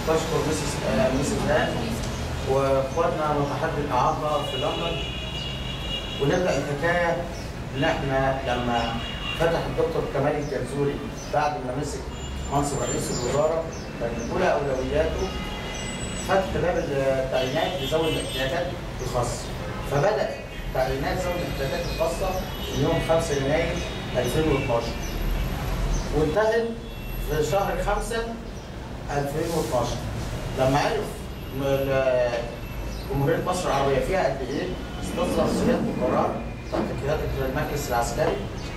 تشكر مسز آه، مسز نان واخواتنا متحدي الاعاقه في لندن ونبدا الحكايه ان احنا لما فتح الدكتور كمال الجنزوري بعد ما مسك منصب رئيس الوزاره كان اولى اولوياته فتح باب التعيينات لذوي الاحتياجات الخاصه فبدا تعيينات ذوي الاحتياجات الخاصه من يوم 5 يناير 2012 وانتهت في شهر 5 2012 لما عرف م- ال- جمهورية مصر العربية فيها قد إيه استصدر سيادة القرار تحت قيادة المجلس العسكري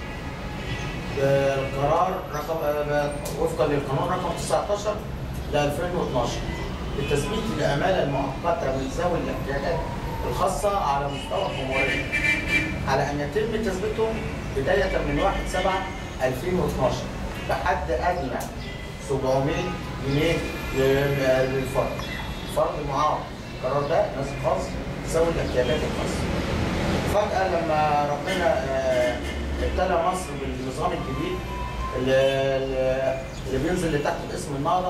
القرار رقم آه، وفقا للقانون رقم 19 ل 2012 لتثبيت العمالة المؤقتة من ذوي الاحتياجات الخاصة على مستوى الجمهورية على أن يتم تثبيتهم بداية من 1 7 2012 بحد أدنى 700 جنيه لل- للفرد فرد معاق القرار ده ناس خاص ذوي الاحتياجات الخاصة فجأة لما ربنا آه، ابتلى مصر بالنظام الجديد اللي, اللي بينزل لتحت باسم النهضة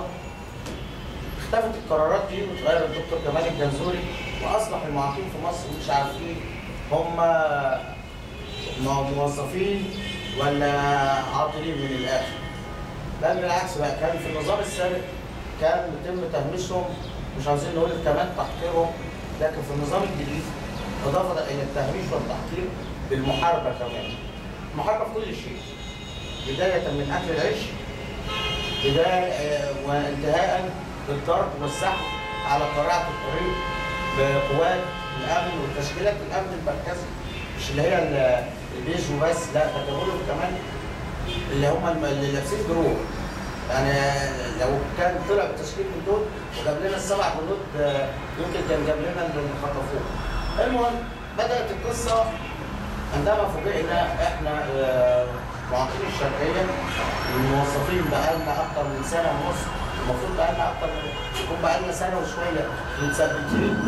اختفت القرارات دي وتغير الدكتور كمال الجنزوري واصبح المعاقين في مصر مش عارفين هم م- موظفين ولا عاطلين من الاخر بل بالعكس بقى كان في النظام السابق كان بيتم تهميشهم مش عاوزين نقول كمان تحقيرهم لكن في النظام الجديد اضافه الى التهميش والتحقير بالمحاربه كمان محاربه في كل شيء بدايه من اكل العيش بدايه آه، وانتهاء بالضرب والسحب على قارعه الطريق بقوات الامن وتشكيلات الامن المركزي مش اللي هي ال- الجيش وبس لا ده كانوا كمان اللي هم الم- اللي لابسين جروح يعني لو كان طلع بتشكيل من دول وجاب لنا السبع جنود آه، يمكن كان جاب لنا اللي خطفوه. المهم بدات القصه عندما فوجئنا احنا آه، معاقين الشرقيه الموظفين بقالنا اكتر من سنه ونص المفروض بقالنا اكتر من يكون بقالنا سنه وشويه متثبتين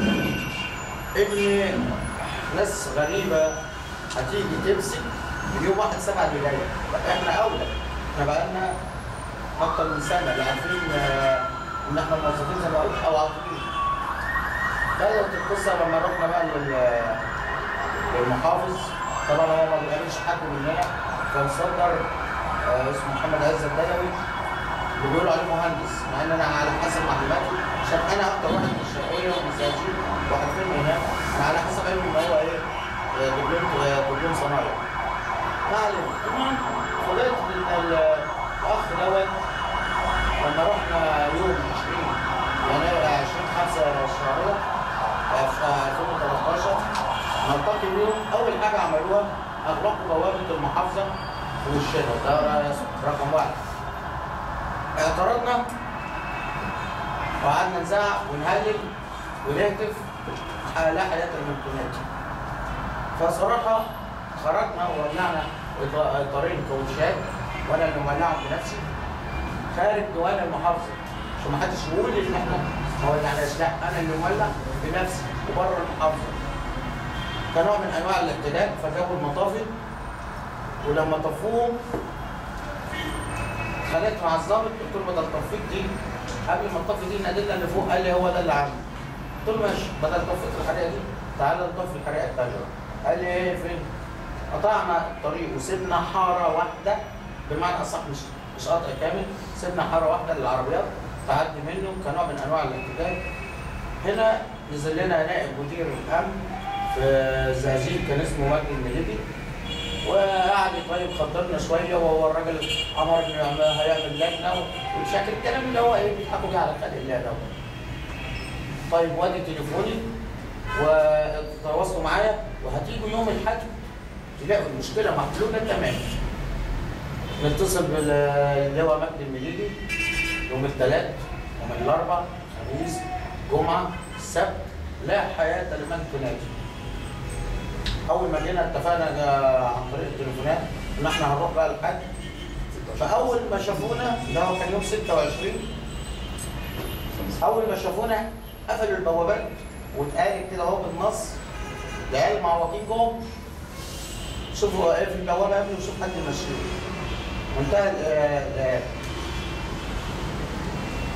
ان ناس غريبه هتيجي تمسك من يوم 1 7 اللي جاي احنا اولى احنا بقالنا اكتر من سنه لا عارفين آه، ان احنا موظفين زي ما قلت او عاطلين بدات القصه لما رحنا بقى لل- للمحافظ طبعا هو ما بيقابلش حد مننا فمصدر آه، اسمه محمد عز الدلوي اللي بيقولوا عليه مهندس مع ان انا على حسب معلوماتي عشان انا اكتر واحد من الشرقيه ومن الزقازيق وعارفين هناك انا على حسب علمي ان هو ايه آه، دبلوم آه، دبلوم صنايع ما علينا المهم فوجئت ان ال- الاخ دوت لما رحنا يوم 20 يناير 20 5 الشهريه آه، في 2013 نلتقي بيهم اول حاجه عملوها اغلقوا بوابه المحافظه في وشنا ده رقم واحد اعترضنا وقعدنا نزعق ونهلل ونهتف لا حياه للممكنات فصراحه خرجنا وولعنا إط- طريق كاوتشات وانا اللي مولعهم بنفسي خارج ديوان المحافظه عشان ما حدش يقول ان احنا ما ولعناش لا انا اللي مولع بنفسي وبره المحافظه كنوع من انواع الاعتداء فجابوا المطافي ولما طفوهم خليت مع الظابط قلت له بدل تطفيك دي قبل ما تطفي دي نادلنا اللي فوق قال لي هو ده اللي عامل قلت له ماشي بدل طفيت الحريقه دي تعالى نطفي الحريقه الثانيه قال لي ايه فين؟ قطعنا الطريق وسيبنا حاره واحده بمعنى اصح مش مش قطع كامل سيبنا حاره واحده للعربيات تعدي منه كنوع من انواع الاعتداء هنا نزل لنا نائب مدير الامن في الزقازيق كان اسمه مجدي المليبي وقعد يطيب خاطرنا شويه وهو الراجل امر انه يعمل- هيعمل لجنه وشكل الكلام اللي هو ايه بيضحكوا بيه على خلق الله ده طيب وادي تليفوني وتواصلوا معايا وهتيجوا يوم الحج تلاقوا المشكله محلوله تماما نتصل باللواء مجدي المليجي يوم الثلاث يوم الاربع خميس جمعه السبت لا حياه لمن تنادي اول ما جينا اتفقنا جا- عن طريق التليفونات ان احنا هنروح بقى الحج فاول ما شافونا ده هو كان يوم 26 اول ما شافونا قفلوا البوابات واتقالت كده اهو بالنص العيال المعوقين جم شوفوا ايه في البوابه قبل وشوف حد يمشيه منتهى ال- ال-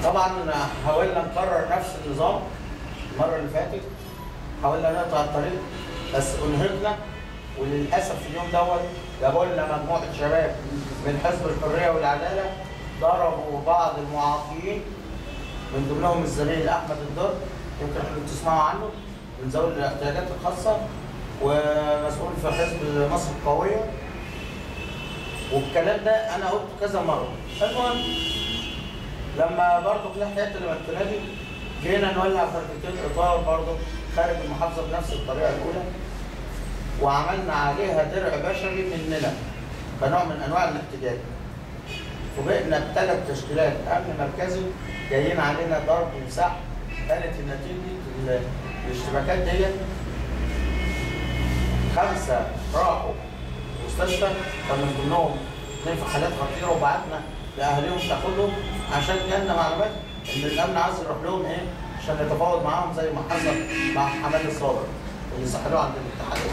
طبعا حاولنا نكرر نفس النظام المره اللي فاتت حاولنا نقطع الطريق بس انهكنا وللاسف في اليوم دوت جابوا لنا مجموعه شباب من حزب الحريه والعداله ضربوا بعض المعاقين من ضمنهم الزميل احمد الدر يمكن انتم تسمعوا عنه من ذوي الاحتياجات الخاصه ومسؤول في حزب مصر القويه والكلام ده انا قلته كذا مره المهم لما برضه في ناحيه لما التنادي جينا نولع فردتين اطار برضه خارج المحافظه بنفس الطريقه الاولى وعملنا عليها درع بشري مننا كنوع من انواع الاحتجاج فوجئنا بثلاث تشكيلات امن مركزي جايين علينا ضرب وسحب كانت النتيجه ال- الاشتباكات ديت خمسه راحوا مستشفى كان من ضمنهم اثنين في حالات خطيره وبعتنا لاهاليهم تاخدهم عشان جالنا معلومات ان الامن عايز يروح لهم ايه عشان يتفاوض معاهم زي ما حصل مع حماد الصابر اللي سحلوه عند الاتحاد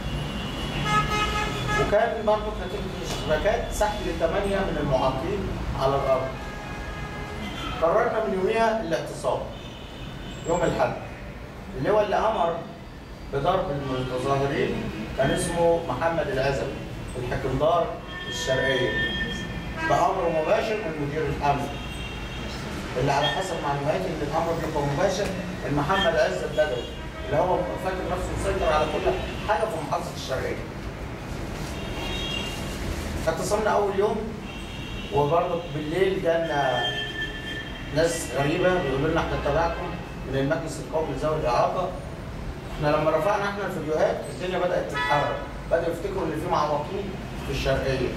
وكان برضه نتيجه الاشتباكات سحل ثمانيه من المعاقين على الارض قررنا من يوميها الاعتصام يوم الحد اللي هو اللي امر بضرب المتظاهرين كان اسمه محمد العزبي الحكمدار الشرقيه بامر مباشر من مدير الامن اللي على حسب معلوماتي ان الامر بيبقى مباشر من محمد عز البدوي اللي هو فاكر نفسه مسيطر على كل حاجه في محافظه الشرقيه. اعتصمنا اول يوم وبرضه بالليل جالنا ناس غريبه بيقولوا لنا احنا تبعكم من المجلس القومي لذوي الاعاقه احنا لما رفعنا احنا الفيديوهات الدنيا بدات تتحرك بداوا يفتكروا ان في معوقين في الشرقيه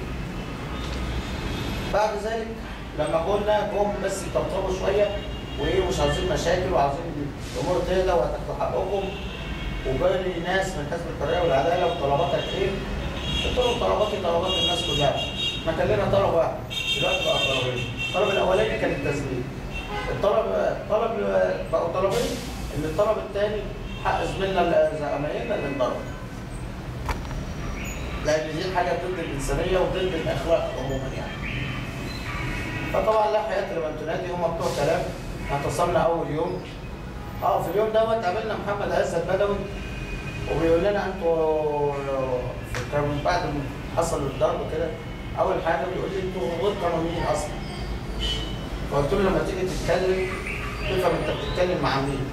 بعد ذلك لما قلنا جم بس يطبطبوا شويه وايه مش عاوزين مشاكل وعاوزين الامور تهدى وهتاخدوا حقكم وجالي ناس من حزب الحريه والعداله وطلباتك ايه؟ قلت لهم طلباتي طلبات الناس كلها احنا كان لنا طلب واحد دلوقتي بقى طلبين الطلب الاولاني كان التسجيل الطلب طلب بقوا طلبين ان الطلب الثاني حق زميلنا زمايلنا اللي انضرب لان دي حاجه ضد الانسانيه وضد الاخلاق عموما يعني فطبعا لا حياه لمن تنادي هم بتوع كلام اعتصمنا اول يوم اه في اليوم دوت قابلنا محمد عز البدوي وبيقول لنا انتوا كان من بعد ما حصل الضرب كده اول حاجه بيقول لي انتوا غير قانونيين اصلا فقلت له لما تيجي تتكلم تفهم انت بتتكلم مع مين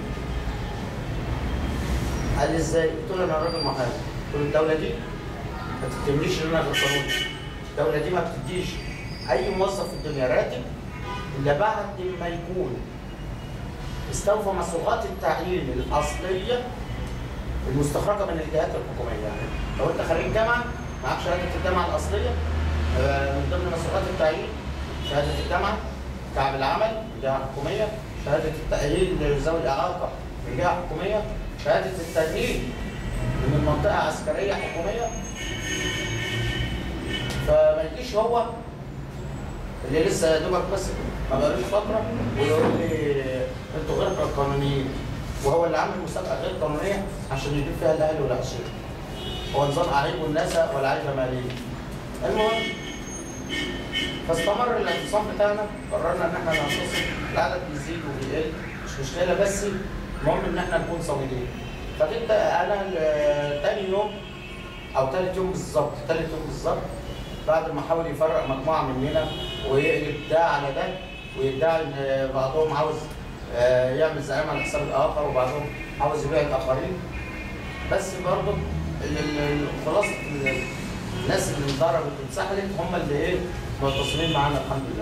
قال لي ازاي؟ قلت له انا راجل محامي قلت له الدوله دي ما تتهمنيش ان انا غير قانوني الدوله دي ما بتديش اي موظف في الدنيا راتب الا بعد ما يكون استوفى مصروفات التعيين الاصليه المستخرجه من الجهات الحكوميه يعني لو انت خريج جامعه معاك شهاده الجامعه الاصليه آه، من ضمن مصروفات التعيين شهاده الجامعه كعب العمل من جهه حكوميه شهاده التاهيل لذوي الاعاقه من جهه حكوميه شهاده التاهيل من منطقه عسكريه حكوميه فما يجيش هو اللي لسه يا دوبك بس ما بقالوش فتره ويقول لي انتوا غير قانونيين وهو اللي عامل مسابقه غير قانونيه عشان يجيب فيها الاهلي والعشيره. هو نظام اعيب الناس ولا عيب ماليه. المهم فاستمر الاعتصام بتاعنا قررنا ان احنا نعتصم العدد بيزيد وبيقل مش مشكله بس المهم ان احنا نكون صامدين. فجيت انا ال- تاني يوم او تالت يوم بالظبط تالت يوم بالظبط بعد ما حاول يفرق مجموعه مننا ويقلب ده على ده ويدعي ان بعضهم عاوز آه، يعمل زعيم على حساب الاخر وبعضهم عاوز يبيع الاخرين بس برضه ال- ال- ال- خلاصه ال- الناس اللي انضربت واتسحلت هم اللي ايه متصلين معانا الحمد لله.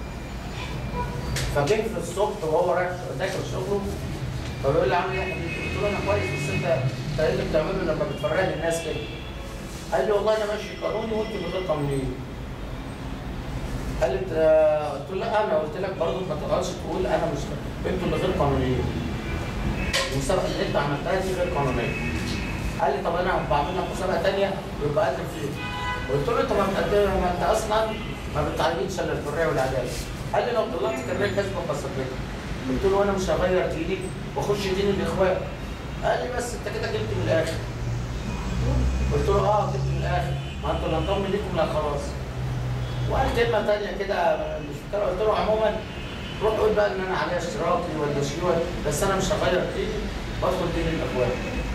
فجه في الصبح وهو رايح داخل شغله فبيقول لي عامل ايه يا حبيبي؟ قلت له انا كويس بس انت انت ايه اللي بتعمله لما بتفرق الناس كده؟ قال لي والله انا ماشي قانوني وانتوا اللي غير قانونيين. قال لي انت- قلت له لا انا قلت لك برضه ما تقعدش تقول انا مش انتوا اللي غير قانونيين. المسابقه اللي انت عملتها دي غير قانونيه. قال لي طب انا بعمل لك مسابقه ثانيه يبقى قدم فيها. قلت له انت ما بتقدم ما انت اصلا ما بتعينش الا الحريه والعداله. قال لي لو طلعت كارنيه حزب بصدقك. قلت له انا مش هغير ديني واخش دين الاخوان. قال لي بس انت كده جبت من الاخر. قلت له اه جبت من الاخر ما انتوا لا انضم ليكم لا خلاص. وقال كلمه ثانيه كده مش فاكرها قلت له عموما روح قول بقى ان انا عليا اشتراكي ولا شيوع بس انا مش هغير ديني وادخل دين الاخوان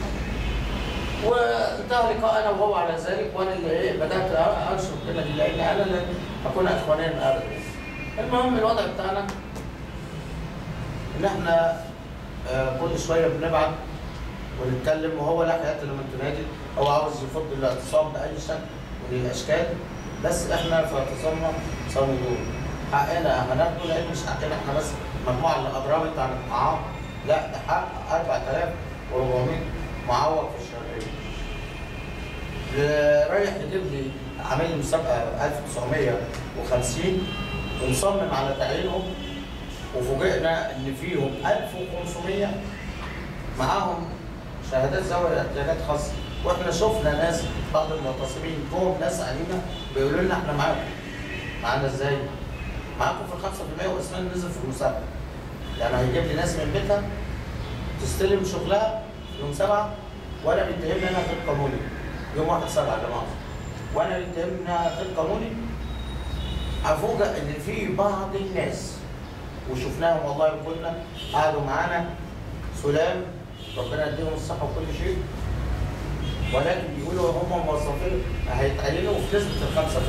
وانتهى لقاء انا وهو على ذلك وانا اللي ايه بدات انشر كده دي لان انا اللي اكون اخوانيا ابدا المهم الوضع بتاعنا ان احنا آه، كل شويه بنبعت ونتكلم وهو لا حياه لمن تنادي هو عاوز يفض الاعتصام باي شكل من الاشكال بس احنا في اعتصامنا صامدون حقنا هناخده لان مش حقنا احنا بس مجموعه اللي اضربت عن الطعام لا ده حق 4400 معوق في الشهريه اللي رايح يجيب لي عامل لي مسابقه 1950 ومصمم على تعيينهم وفوجئنا ان فيهم 1500 معاهم شهادات ذوي احتياجات خاصه واحنا شفنا ناس بعض المعتصمين جم ناس علينا بيقولوا لنا احنا معاكم معانا ازاي؟ معاكم في ال 5% واسمنا نزل في المسابقه يعني هيجيب لي ناس من بيتها تستلم شغلها يوم سبعه وانا بيتهمني انا غير قانوني يوم 1 7 يا جماعه وانا بيتهمني انا غير قانوني افوجئ ان في بعض الناس وشفناهم والله كلنا قعدوا معانا سلام ربنا يديهم الصحه وكل شيء ولكن بيقولوا هم موظفين هيتعينوا في نسبه ال 5%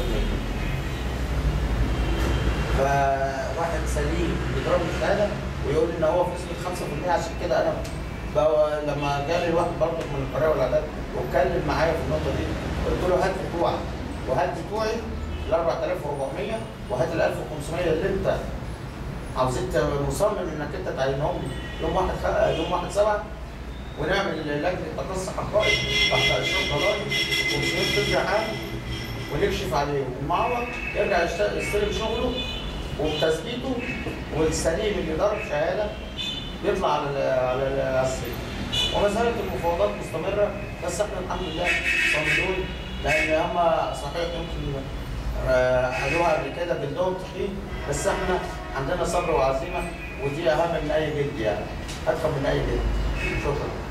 فواحد سليم بيضربني شهاده ويقول ان هو في نسبه 5% عشان كده انا بقى لما جالي واحد برضه من القريه والعداد واتكلم معايا في النقطه دي قلت له هات بتوعك وهات بتوعي ال 4400 وهات ال 1500 اللي انت عاوزين ت- مصمم انك انت تعينهم لي يوم واحد خ... يوم واحد سبعه ونعمل لجنه تقصي حقائق تحت اشراف قضائي و500 ترجع عام ونكشف عليه المعوض يرجع يشت- يستلم شغله وبتثبيته والسليم اللي ضرب شهاده يطلع على ال- على ال- على السجن وما زالت المفاوضات مستمره بس احنا الحمد لله صامدون لان هم صحيح يمكن آه، قالوها قبل كده جلدهم طحين بس احنا عندنا صبر وعزيمه ودي اهم من اي جد يعني ادخل من اي جد شكرا